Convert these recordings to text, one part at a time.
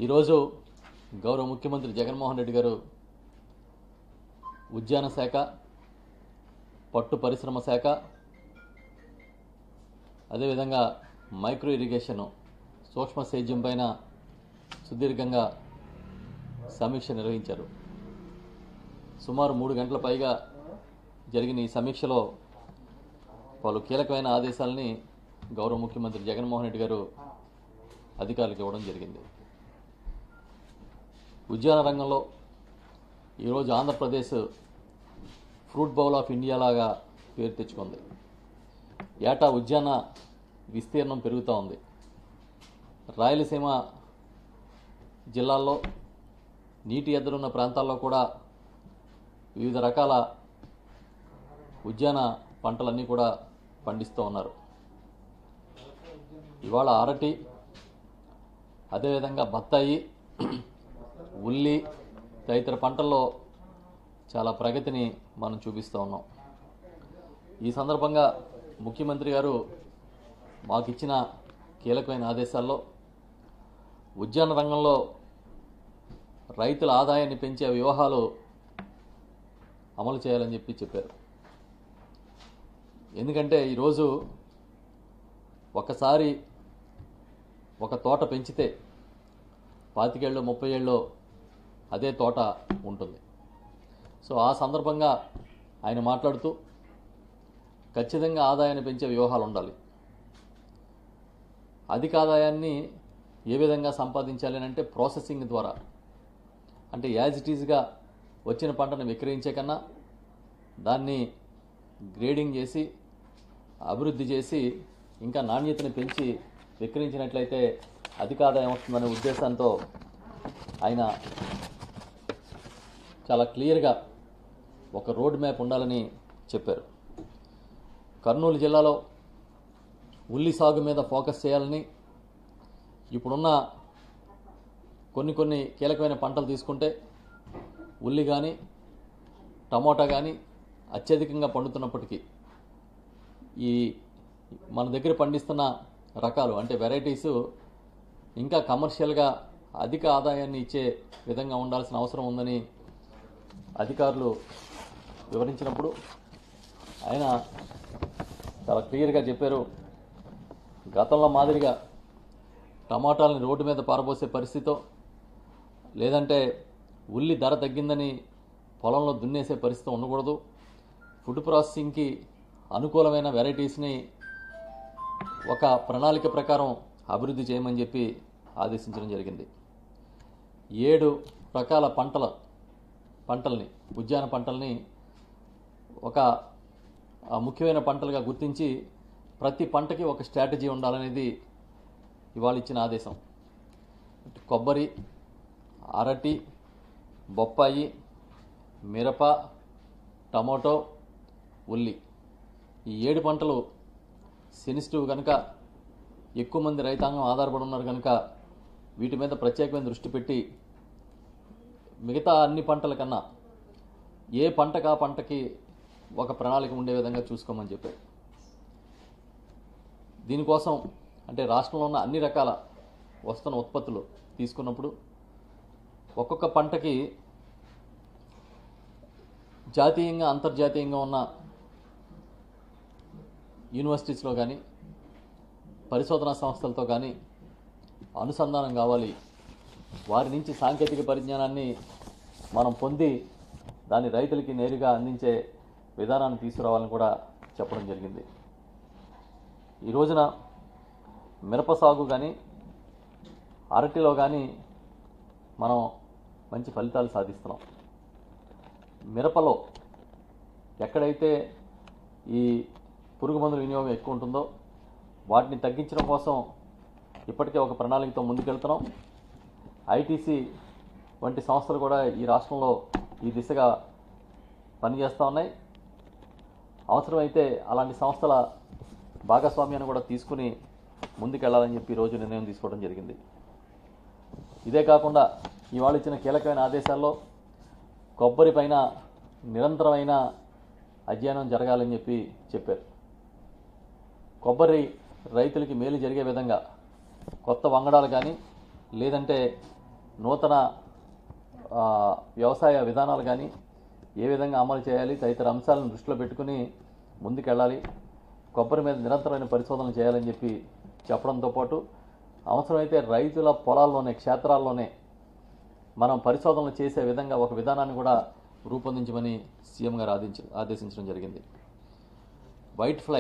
ఈరోజు గౌరవ ముఖ్యమంత్రి జగన్మోహన్ రెడ్డి గారు ఉద్యాన శాఖ పట్టు పరిశ్రమ శాఖ అదేవిధంగా మైక్రో ఇరిగేషన్ సూక్ష్మ సేద్యం పైన సుదీర్ఘంగా సమీక్ష నిర్వహించారు సుమారు మూడు గంటల పైగా జరిగిన ఈ సమీక్షలో పలు కీలకమైన ఆదేశాలని గౌరవ ముఖ్యమంత్రి జగన్మోహన్ రెడ్డి గారు అధికారులకు ఇవ్వడం జరిగింది ఉద్యాన రంగంలో ఈరోజు Andhra Pradesh fruit bowl of India లాగా పేరు తెచ్చుకుంది ఏటా ఉద్యాన విస్తీర్ణం పెరుగుతూ ఉంది రాయలసీమ జిల్లాల్లో నీటి ఎద్దరున్న ప్రాంతాల్లో కూడా వివిధ రకాల ఉద్యాన పంటలన్నీ కూడా పండిస్తూ ఉన్నారు ఇవాళ అరటి అదేవిధంగా బత్తాయి ఉల్లి తదితర పంటల్లో చాలా ప్రగతిని మనం చూపిస్తూ ఉన్నాం ఈ సందర్భంగా ముఖ్యమంత్రి గారు మాకు ఇచ్చిన కీలకమైన ఆదేశాల్లో ఉద్యాన రంగంలో రైతుల ఆదాయాన్ని పెంచే వ్యూహాలు అమలు చేయాలని చెప్పి చెప్పారు ఎందుకంటే ఈరోజు ఒకసారి ఒక తోట పెంచితే పాతికేళ్ళు ముప్పై ఏళ్ళు అదే తోట ఉంటుంది సో ఆ సందర్భంగా ఆయన మాట్లాడుతూ ఖచ్చితంగా ఆదాయాన్ని పెంచే వ్యూహాలు ఉండాలి అధిక ఆదాయాన్ని ఏ విధంగా సంపాదించాలి అని అంటే ప్రాసెసింగ్ ద్వారా అంటే యాజ్ ఇట్ ఈజ్గా వచ్చిన పంటను విక్రయించే కన్నా దాన్ని గ్రేడింగ్ చేసి అభివృద్ధి చేసి ఇంకా నాణ్యతను పెంచి విక్రయించినట్లయితే అధిక ఆదాయం వస్తుందనే ఉద్దేశంతో ఆయన చాలా క్లియర్గా ఒక రోడ్ మ్యాప్ ఉండాలని చెప్పారు కర్నూలు జిల్లాలో ఉల్లి సాగు మీద ఫోకస్ చేయాలని ఇప్పుడున్న కొన్ని కొన్ని కీలకమైన పంటలు తీసుకుంటే ఉల్లి కానీ టమోటా కానీ అత్యధికంగా పండుతున్నప్పటికీ ఈ మన దగ్గర పండిస్తున్న రకాలు అంటే వెరైటీస్ ఇంకా కమర్షియల్గా అధిక ఆదాయాన్ని ఇచ్చే విధంగా ఉండాల్సిన అవసరం ఉందని అధికారులు వివరించినప్పుడు ఆయన చాలా క్లియర్గా చెప్పారు గతంలో మాదిరిగా టమాటాలని రోడ్డు మీద పారబోసే పరిస్థితితో లేదంటే ఉల్లి ధర తగ్గిందని పొలంలో దున్నేసే పరిస్థితి ఉండకూడదు ఫుడ్ ప్రాసెసింగ్కి అనుకూలమైన వెరైటీస్ని ఒక ప్రణాళిక ప్రకారం అభివృద్ధి చేయమని చెప్పి ఆదేశించడం జరిగింది ఏడు రకాల పంటల పంటల్ని ఉద్యాన పంటల్ని ఒక ఆ, ముఖ్యమైన పంటలుగా గుర్తించి ప్రతి పంటకి ఒక స్ట్రాటజీ ఉండాలనేది ఇవాళ ఇచ్చిన ఆదేశం కొబ్బరి అరటి బొప్పాయి మిరప టమోటో ఉల్లి ఈ ఏడు పంటలు సెన్సిటివ్ కనుక ఎక్కువ మంది రైతాంగం ఆధారపడి ఉన్నారు కనుక వీటి మీద ప్రత్యేకమైన దృష్టి పెట్టి మిగతా అన్ని పంటల కన్నా ఏ పంటకు ఆ పంటకి ఒక ప్రణాళిక ఉండే విధంగా చూసుకోమని చెప్పారు దీనికోసం అంటే రాష్ట్రంలో ఉన్న అన్ని రకాల వస్తున్న ఉత్పత్తులు తీసుకున్నప్పుడు ఒక్కొక్క పంటకి జాతీయంగా అంతర్జాతీయంగా ఉన్న యూనివర్సిటీస్లో కానీ పరిశోధనా సంస్థలతో కానీ అనుసంధానం కావాలి వారి నుంచి సాంకేతిక పరిజ్ఞానాన్ని మనం పొంది దాన్ని రైతులకి నేరుగా అందించే విధానాన్ని తీసుకురావాలని కూడా చెప్పడం జరిగింది ఈ రోజున మిరప సాగు కానీ అరటిలో కానీ మనం మంచి ఫలితాలు సాధిస్తున్నాం మిరపలో ఎక్కడైతే ఈ పురుగు మందుల వినియోగం ఎక్కువ ఉంటుందో వాటిని తగ్గించడం కోసం ఇప్పటికే ఒక ప్రణాళికతో ముందుకెళ్తున్నాం ఐటీసీ వంటి సంస్థలు కూడా ఈ రాష్ట్రంలో ఈ దిశగా పనిచేస్తూ ఉన్నాయి అవసరమైతే అలాంటి సంస్థల భాగస్వామ్యాన్ని కూడా తీసుకుని ముందుకెళ్లాలని చెప్పి ఈ రోజు నిర్ణయం తీసుకోవడం జరిగింది ఇదే కాకుండా ఇవాళ ఇచ్చిన కీలకమైన ఆదేశాల్లో కొబ్బరి పైన నిరంతరమైన అధ్యయనం జరగాలని చెప్పి చెప్పారు కొబ్బరి రైతులకి మేలు జరిగే విధంగా కొత్త వంగడాలు కానీ లేదంటే నూతన ఆ, వ్యవసాయ విధానాలు కానీ ఏ విధంగా అమలు చేయాలి తదితర అంశాలను దృష్టిలో పెట్టుకుని ముందుకెళ్ళాలి కొబ్బరి మీద నిరంతరమైన పరిశోధనలు చేయాలని చెప్పి చెప్పడంతో పాటు అవసరమైతే రైతుల పొలాల్లోనే క్షేత్రాల్లోనే మనం పరిశోధనలు చేసే విధంగా ఒక విధానాన్ని కూడా రూపొందించమని సీఎం గారు ఆదించ ఆదేశించడం జరిగింది వైట్ ఫ్లై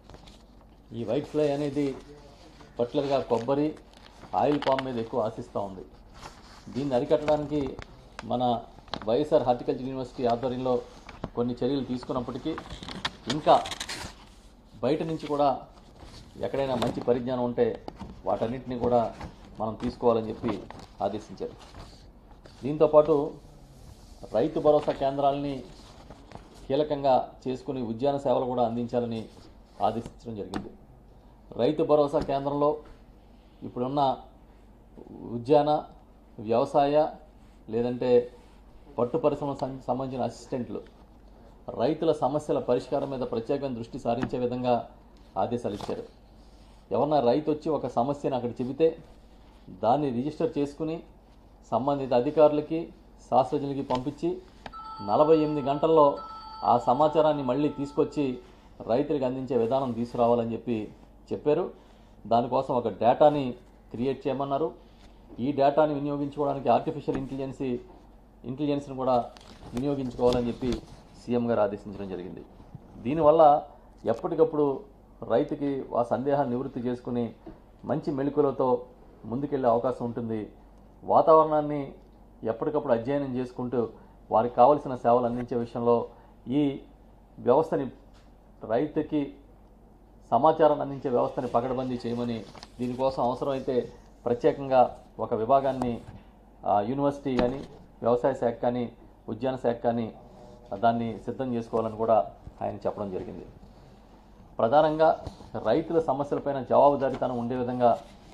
ఈ వైట్ ఫ్లై అనేది పర్టికులర్గా కొబ్బరి ఆయిల్ పామ్ మీద ఎక్కువ ఆశిస్తూ ఉంది దీన్ని అరికట్టడానికి మన వైఎస్ఆర్ హార్టికల్చర్ యూనివర్సిటీ ఆధ్వర్యంలో కొన్ని చర్యలు తీసుకున్నప్పటికీ ఇంకా బయట నుంచి కూడా ఎక్కడైనా మంచి పరిజ్ఞానం ఉంటే వాటన్నిటిని కూడా మనం తీసుకోవాలని చెప్పి ఆదేశించారు దీంతోపాటు రైతు భరోసా కేంద్రాలని కీలకంగా చేసుకుని ఉద్యాన సేవలు కూడా అందించాలని ఆదేశించడం జరిగింది రైతు భరోసా కేంద్రంలో ఇప్పుడున్న ఉద్యాన వ్యవసాయ లేదంటే పట్టు పరిశ్రమలకు సం- సంబంధించిన అసిస్టెంట్లు రైతుల సమస్యల పరిష్కారం మీద ప్రత్యేకంగా దృష్టి సారించే విధంగా ఆదేశాలు ఇచ్చారు ఎవరన్నా రైతు వచ్చి ఒక సమస్యను అక్కడ చెబితే దాన్ని రిజిస్టర్ చేసుకుని సంబంధిత అధికారులకి శాస్త్రజ్ఞులకి పంపించి నలభై ఎనిమిది గంటల్లో ఆ సమాచారాన్ని మళ్ళీ తీసుకొచ్చి రైతులకు అందించే విధానం తీసుకురావాలని చెప్పి చెప్పారు దానికోసం ఒక డేటాని క్రియేట్ చేయమన్నారు ఈ డేటాని వినియోగించుకోవడానికి ఆర్టిఫిషియల్ ఇంటెలిజెన్సీ ఇంటెలిజెన్స్ని కూడా వినియోగించుకోవాలని చెప్పి సీఎం గారు ఆదేశించడం జరిగింది దీనివల్ల ఎప్పటికప్పుడు రైతుకి ఆ సందేహాన్ని నివృత్తి చేసుకుని మంచి మెళుకులతో ముందుకెళ్లే అవకాశం ఉంటుంది వాతావరణాన్ని ఎప్పటికప్పుడు అధ్యయనం చేసుకుంటూ వారికి కావలసిన సేవలు అందించే విషయంలో ఈ వ్యవస్థని రైతుకి సమాచారాన్ని అందించే వ్యవస్థని పకడ్బందీ చేయమని దీనికోసం అవసరమైతే ప్రత్యేకంగా ఒక విభాగాన్ని ఆ, యూనివర్సిటీ కానీ వ్యవసాయ శాఖ కానీ ఉద్యాన శాఖ కానీ దాన్ని సిద్ధం చేసుకోవాలని కూడా ఆయన చెప్పడం జరిగింది ప్రధానంగా రైతుల సమస్యలపైన జవాబుదారీతనం ఉండే విధంగా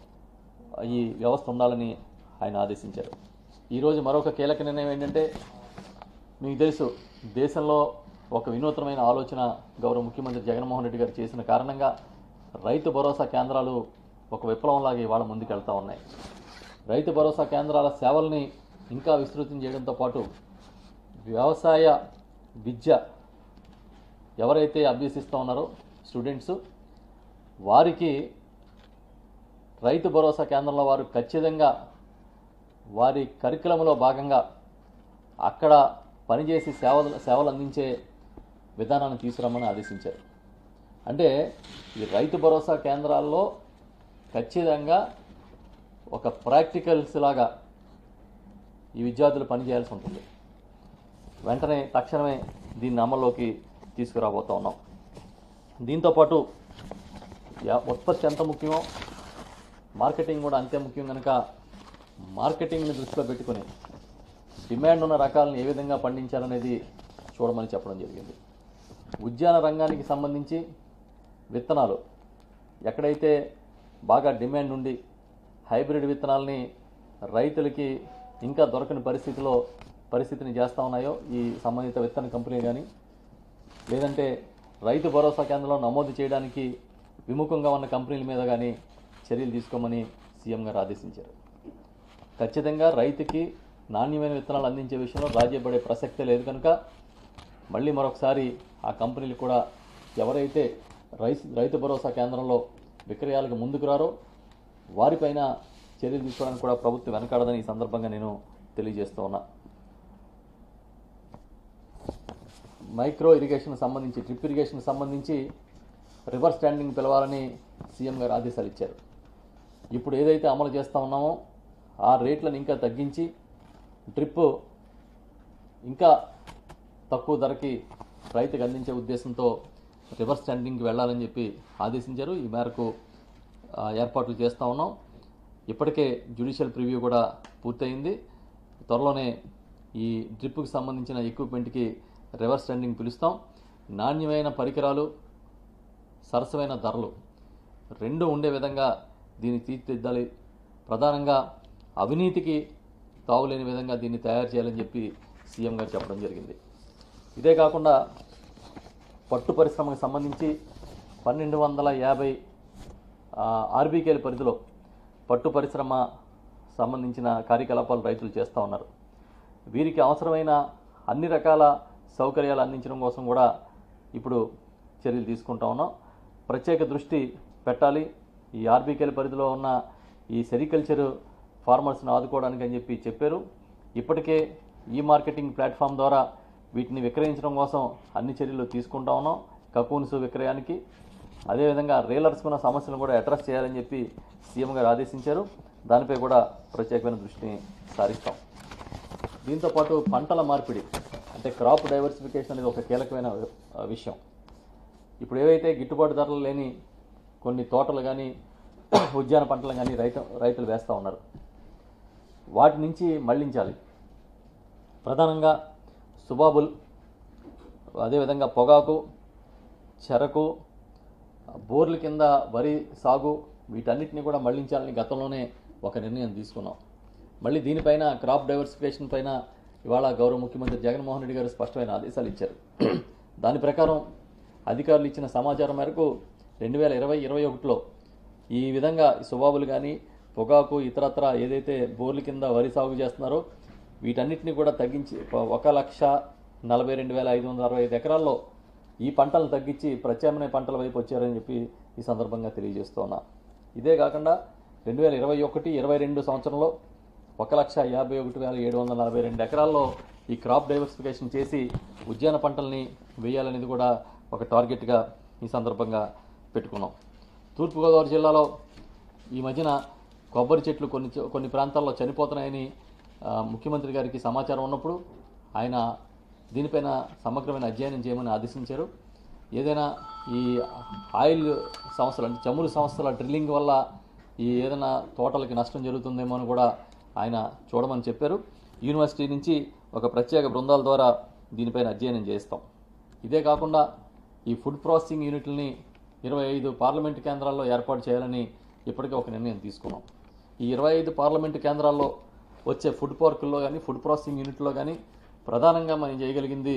ఈ వ్యవస్థ ఉండాలని ఆయన ఆదేశించారు ఈరోజు మరొక కీలక నిర్ణయం ఏంటంటే మీకు తెలుసు దేశంలో ఒక వినూత్నమైన ఆలోచన గౌరవ ముఖ్యమంత్రి జగన్మోహన్ రెడ్డి గారు చేసిన కారణంగా రైతు భరోసా కేంద్రాలు ఒక విప్లవంలాగా ఇవాళ ముందుకెళ్తా ఉన్నాయి రైతు భరోసా కేంద్రాల సేవల్ని ఇంకా విస్తృతం చేయడంతో పాటు వ్యవసాయ విద్య ఎవరైతే అభ్యసిస్తూ ఉన్నారో స్టూడెంట్స్ వారికి రైతు భరోసా కేంద్రంలో వారు ఖచ్చితంగా వారి కరికులంలో భాగంగా అక్కడ పనిచేసి సేవలు సేవలు అందించే విధానాన్ని తీసుకురమ్మని ఆదేశించారు అంటే ఈ రైతు భరోసా కేంద్రాల్లో ఖచ్చితంగా ఒక ప్రాక్టికల్స్ లాగా ఈ విద్యార్థులు పనిచేయాల్సి ఉంటుంది వెంటనే తక్షణమే దీన్ని అమల్లోకి తీసుకురాబోతా ఉన్నాం దీంతోపాటు యా- ఉత్పత్తి ఎంత ముఖ్యమో మార్కెటింగ్ కూడా అంతే ముఖ్యం కనుక మార్కెటింగ్ని దృష్టిలో పెట్టుకుని డిమాండ్ ఉన్న రకాలను ఏ విధంగా పండించాలనేది చూడమని చెప్పడం జరిగింది ఉద్యాన రంగానికి సంబంధించి విత్తనాలు ఎక్కడైతే బాగా డిమాండ్ ఉండి హైబ్రిడ్ విత్తనాలని రైతులకి ఇంకా దొరకని పరిస్థితిలో పరిస్థితిని చేస్తూ ఉన్నాయో ఈ సంబంధిత విత్తన కంపెనీ కానీ లేదంటే రైతు భరోసా కేంద్రంలో నమోదు చేయడానికి విముఖంగా ఉన్న కంపెనీల మీద కానీ చర్యలు తీసుకోమని సీఎం గారు ఆదేశించారు ఖచ్చితంగా రైతుకి నాణ్యమైన విత్తనాలు అందించే విషయంలో రాజీ పడే ప్రసక్తే లేదు కనుక మళ్ళీ మరొకసారి ఆ కంపెనీలు కూడా ఎవరైతే రైతు రైతు భరోసా కేంద్రంలో విక్రయాలకు ముందుకు రారో వారిపైన చర్యలు తీసుకోవడానికి కూడా ప్రభుత్వం వెనకాడదని ఈ సందర్భంగా నేను తెలియజేస్తూ ఉన్నా మైక్రో ఇరిగేషన్ సంబంధించి డ్రిప్ ఇరిగేషన్ సంబంధించి రివర్స్ స్టాండింగ్ పిలవాలని సీఎం గారు ఆదేశాలు ఇచ్చారు ఇప్పుడు ఏదైతే అమలు చేస్తూ ఉన్నామో ఆ రేట్లను ఇంకా తగ్గించి డ్రిప్ ఇంకా తక్కువ ధరకి రైతుకు అందించే ఉద్దేశంతో రివర్స్ స్టాండింగ్కి వెళ్ళాలని చెప్పి ఆదేశించారు ఈ మేరకు ఆ, ఏర్పాట్లు చేస్తూ ఉన్నాం ఇప్పటికే జ్యుడిషియల్ ప్రివ్యూ కూడా పూర్తయింది త్వరలోనే ఈ డ్రిప్కి సంబంధించిన ఎక్విప్మెంట్కి రివర్స్ స్టాండింగ్ పిలుస్తాం నాణ్యమైన పరికరాలు సరసమైన ధరలు రెండు ఉండే విధంగా దీన్ని తీర్చిదిద్దాలి ప్రధానంగా అవినీతికి తావులేని విధంగా దీన్ని తయారు చేయాలని చెప్పి సీఎం గారు చెప్పడం జరిగింది ఇదే కాకుండా పట్టు పరిశ్రమకు సంబంధించి పన్నెండు వందల యాభై ఆర్బీకేల పరిధిలో పట్టు పరిశ్రమ సంబంధించిన కార్యకలాపాలు రైతులు చేస్తూ ఉన్నారు వీరికి అవసరమైన అన్ని రకాల సౌకర్యాలు అందించడం కోసం కూడా ఇప్పుడు చర్యలు తీసుకుంటా ఉన్నాం ప్రత్యేక దృష్టి పెట్టాలి ఈ ఆర్బీకేల పరిధిలో ఉన్న ఈ సెరికల్చర్ ఫార్మర్స్ని ఆదుకోవడానికి అని చెప్పి చెప్పారు ఇప్పటికే ఈ మార్కెటింగ్ ప్లాట్ఫామ్ ద్వారా వీటిని విక్రయించడం కోసం అన్ని చర్యలు తీసుకుంటా ఉన్నాం కకూన్స్ విక్రయానికి అదేవిధంగా రీలర్స్కి ఉన్న సమస్యలను కూడా అడ్రస్ చేయాలని చెప్పి సీఎం గారు ఆదేశించారు దానిపై కూడా ప్రత్యేకమైన దృష్టిని సారిస్తాం దీంతో పాటు పంటల మార్పిడి అంటే క్రాప్ డైవర్సిఫికేషన్ అనేది ఒక కీలకమైన ఆ, విషయం ఇప్పుడు ఏవైతే గిట్టుబాటు ధరలు లేని కొన్ని తోటలు కానీ ఉద్యాన పంటలు కానీ రైతు రైతులు వేస్తూ ఉన్నారు వాటి నుంచి మళ్లించాలి ప్రధానంగా సుబాబుల్ అదేవిధంగా పొగాకు చెరకు బోర్ల కింద వరి సాగు వీటన్నిటిని కూడా మళ్లించాలని గతంలోనే ఒక నిర్ణయం తీసుకున్నాం మళ్ళీ దీనిపైన క్రాప్ డైవర్సిఫికేషన్ పైన ఇవాళ గౌరవ ముఖ్యమంత్రి జగన్మోహన్ రెడ్డి గారు స్పష్టమైన ఆదేశాలు ఇచ్చారు దాని ప్రకారం అధికారులు ఇచ్చిన సమాచారం మేరకు రెండు వేల ఇరవై ఇరవై ఒకటిలో ఈ విధంగా సుబాబులు కానీ పొగాకు ఇతరత్ర ఏదైతే బోర్ల కింద వరి సాగు చేస్తున్నారో వీటన్నిటిని కూడా తగ్గించి ఒక- ఒక లక్ష నలభై రెండు వేల ఐదు వందల అరవై ఐదు ఎకరాల్లో ఈ పంటలను తగ్గించి ప్రత్యామ్నాయ పంటల వైపు వచ్చారని చెప్పి ఈ సందర్భంగా తెలియజేస్తున్నా ఇదే కాకుండా రెండు వేల ఇరవై ఒకటి ఇరవై రెండు సంవత్సరంలో ఒక లక్ష యాభై ఒకటి వేల ఏడు వందల నలభై రెండు ఎకరాల్లో ఈ క్రాప్ డైవర్సిఫికేషన్ చేసి ఉద్యాన పంటల్ని వేయాలనేది కూడా ఒక టార్గెట్గా ఈ సందర్భంగా పెట్టుకున్నాం తూర్పుగోదావరి జిల్లాలో ఈ మధ్యన కొబ్బరి చెట్లు కొన్ని చో- కొన్ని ప్రాంతాల్లో చనిపోతున్నాయని ఆ, ముఖ్యమంత్రి గారికి సమాచారం ఉన్నప్పుడు ఆయన దీనిపైన సమగ్రమైన అధ్యయనం చేయమని ఆదేశించారు ఏదైనా ఈ ఆయిల్ సంస్థలు అంటే చమురు సంస్థల డ్రిల్లింగ్ వల్ల ఈ ఏదైనా తోటలకి నష్టం జరుగుతుందేమో అని కూడా ఆయన చూడమని చెప్పారు యూనివర్సిటీ నుంచి ఒక ప్రత్యేక బృందాల ద్వారా దీనిపైన అధ్యయనం చేస్తాం ఇదే కాకుండా ఈ ఫుడ్ ప్రాసెసింగ్ యూనిట్లని ఇరవై ఐదు పార్లమెంటు కేంద్రాల్లో ఏర్పాటు చేయాలని ఇప్పటికే ఒక నిర్ణయం తీసుకున్నాం ఈ ఇరవై ఐదు పార్లమెంటు కేంద్రాల్లో వచ్చే ఫుడ్ పార్కుల్లో కానీ ఫుడ్ ప్రాసెసింగ్ యూనిట్లో కానీ ప్రధానంగా మనం చేయగలిగింది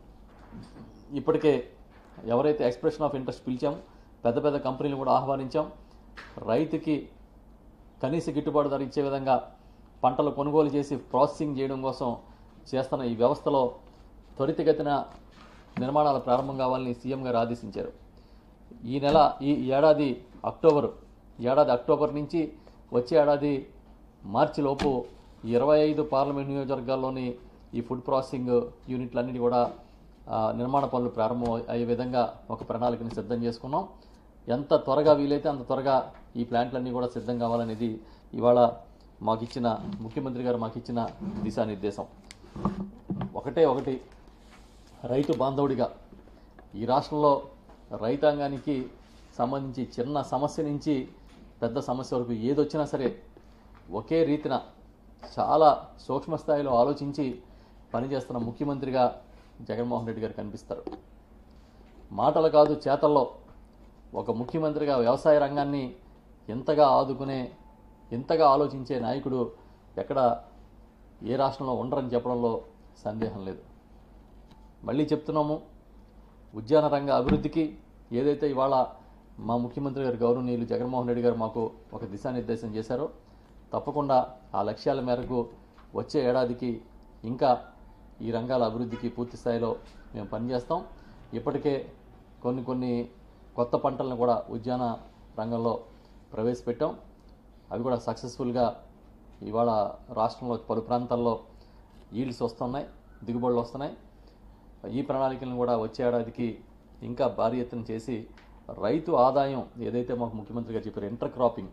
ఇప్పటికే ఎవరైతే ఎక్స్ప్రెషన్ ఆఫ్ ఇంట్రెస్ట్ పిలిచాం పెద్ద పెద్ద కంపెనీలు కూడా ఆహ్వానించాం రైతుకి కనీస గిట్టుబాటు ధర ఇచ్చే విధంగా పంటలు కొనుగోలు చేసి ప్రాసెసింగ్ చేయడం కోసం చేస్తున్న ఈ వ్యవస్థలో త్వరితగతిన నిర్మాణాలు ప్రారంభం కావాలని సీఎం గారు ఆదేశించారు ఈ నెల ఈ ఏడాది అక్టోబర్ ఈ ఏడాది అక్టోబర్ నుంచి వచ్చే ఏడాది మార్చి లోపు ఇరవై ఐదు పార్లమెంట్ నియోజకవర్గాల్లోని ఈ ఫుడ్ ప్రాసెసింగ్ యూనిట్లన్నిటి కూడా ఆ, నిర్మాణ పనులు ప్రారంభం అయ్యే విధంగా ఒక ప్రణాళికని సిద్ధం చేసుకున్నాం ఎంత త్వరగా వీలైతే అంత త్వరగా ఈ ప్లాంట్లన్నీ కూడా సిద్ధం కావాలనేది ఇవాళ మాకు ఇచ్చిన ముఖ్యమంత్రి గారు మాకు ఇచ్చిన దిశానిర్దేశం ఒకటే ఒకటి రైతు బాంధవుడిగా ఈ రాష్ట్రంలో రైతాంగానికి సంబంధించి చిన్న సమస్య నుంచి పెద్ద సమస్య వరకు ఏదొచ్చినా సరే ఒకే రీతిన చాలా సూక్ష్మ స్థాయిలో ఆలోచించి పనిచేస్తున్న ముఖ్యమంత్రిగా జగన్మోహన్ రెడ్డి గారు కనిపిస్తారు మాటలు కాదు చేతల్లో ఒక ముఖ్యమంత్రిగా వ్యవసాయ రంగాన్ని ఎంతగా ఆదుకునే ఎంతగా ఆలోచించే నాయకుడు ఎక్కడ ఏ రాష్ట్రంలో ఉండరని చెప్పడంలో సందేహం లేదు మళ్ళీ చెప్తున్నాము ఉద్యాన రంగ అభివృద్ధికి ఏదైతే ఇవాళ మా ముఖ్యమంత్రి గారు గౌరవనీయులు జగన్మోహన్ రెడ్డి గారు మాకు ఒక దిశానిర్దేశం చేశారో తప్పకుండా ఆ లక్ష్యాల మేరకు వచ్చే ఏడాదికి ఇంకా ఈ రంగాల అభివృద్ధికి పూర్తి స్థాయిలో మేము పనిచేస్తాం ఇప్పటికే కొన్ని కొన్ని కొత్త పంటలను కూడా ఉద్యాన రంగంలో ప్రవేశపెట్టాం అవి కూడా సక్సెస్ఫుల్గా ఇవాళ రాష్ట్రంలో పలు ప్రాంతాల్లో ఈల్డ్స్ వస్తున్నాయి దిగుబడులు వస్తున్నాయి ఈ ప్రణాళికలను కూడా వచ్చే ఏడాదికి ఇంకా భారీ ఎత్తున చేసి రైతు ఆదాయం ఏదైతే మాకు ముఖ్యమంత్రి గారు చెప్పారు ఇంటర్ క్రాపింగ్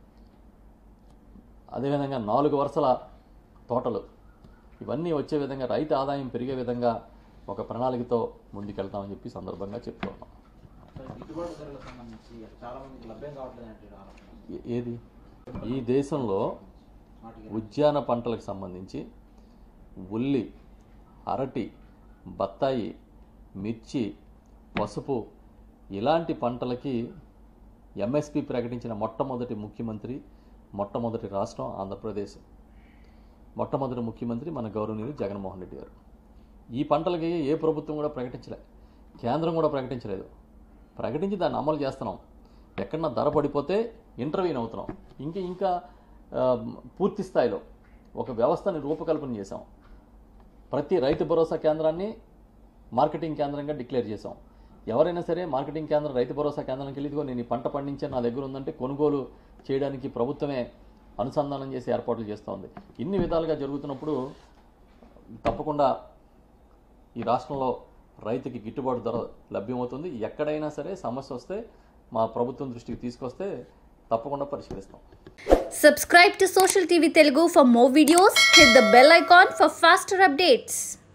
అదేవిధంగా నాలుగు వరుసల తోటలు ఇవన్నీ వచ్చే విధంగా రైతు ఆదాయం పెరిగే విధంగా ఒక ప్రణాళికతో ముందుకెళ్తామని చెప్పి సందర్భంగా చెప్తూ ఉన్నాం సార్, గిట్టుబాటు ధరలకు సంబంధించి చాలా మందికి లభ్యం కావట్లేదు అంటే ఆలోచన ఏ- ఏది ఈ దేశంలో వాటికి ఉద్యాన పంటలకు సంబంధించి ఉల్లి అరటి బత్తాయి మిర్చి పసుపు ఇలాంటి పంటలకి ఎంఎస్పి ప్రకటించిన మొట్టమొదటి ముఖ్యమంత్రి మొట్టమొదటి రాష్ట్రం ఆంధ్రప్రదేశ్ మొట్టమొదటి ముఖ్యమంత్రి మన గౌరవనీయులు జగన్మోహన్ రెడ్డి గారు ఈ పంటలకి ఏ ప్రభుత్వం కూడా ప్రకటించలే కేంద్రం కూడా ప్రకటించలేదు ప్రకటించి దాన్ని అమలు చేస్తున్నాం ఎక్కడన్నా ధర పడిపోతే ఇంటర్వ్యూన్ అవుతున్నాం ఇంకా ఇంకా ఆ, పూర్తి స్థాయిలో ఒక వ్యవస్థని రూపకల్పన చేశాం ప్రతి రైతు భరోసా కేంద్రాన్ని మార్కెటింగ్ కేంద్రంగా డిక్లేర్ చేశాం ఎవరైనా సరే మార్కెటింగ్ కేంద్రం రైతు భరోసా కేంద్రానికి వెళ్ళి "ఇదిగో నేను ఈ పంట పండించే నా దగ్గర ఉందంటే కొనుగోలు చేయడానికి ప్రభుత్వమే అనుసంధానం చేసి ఏర్పాట్లు చేస్తోంది ఇన్ని విధాలుగా జరుగుతున్నప్పుడు తప్పకుండా ఈ రాష్ట్రంలో రైతుకి గిట్టుబాటు ధర లభ్యమవుతుంది ఎక్కడైనా సరే సమస్య వస్తే మా ప్రభుత్వం దృష్టికి తీసుకొస్తే తప్పకుండా పరిశీలిస్తాం Subscribe to Social TV Telugu for more videos. Hit the bell icon for faster updates.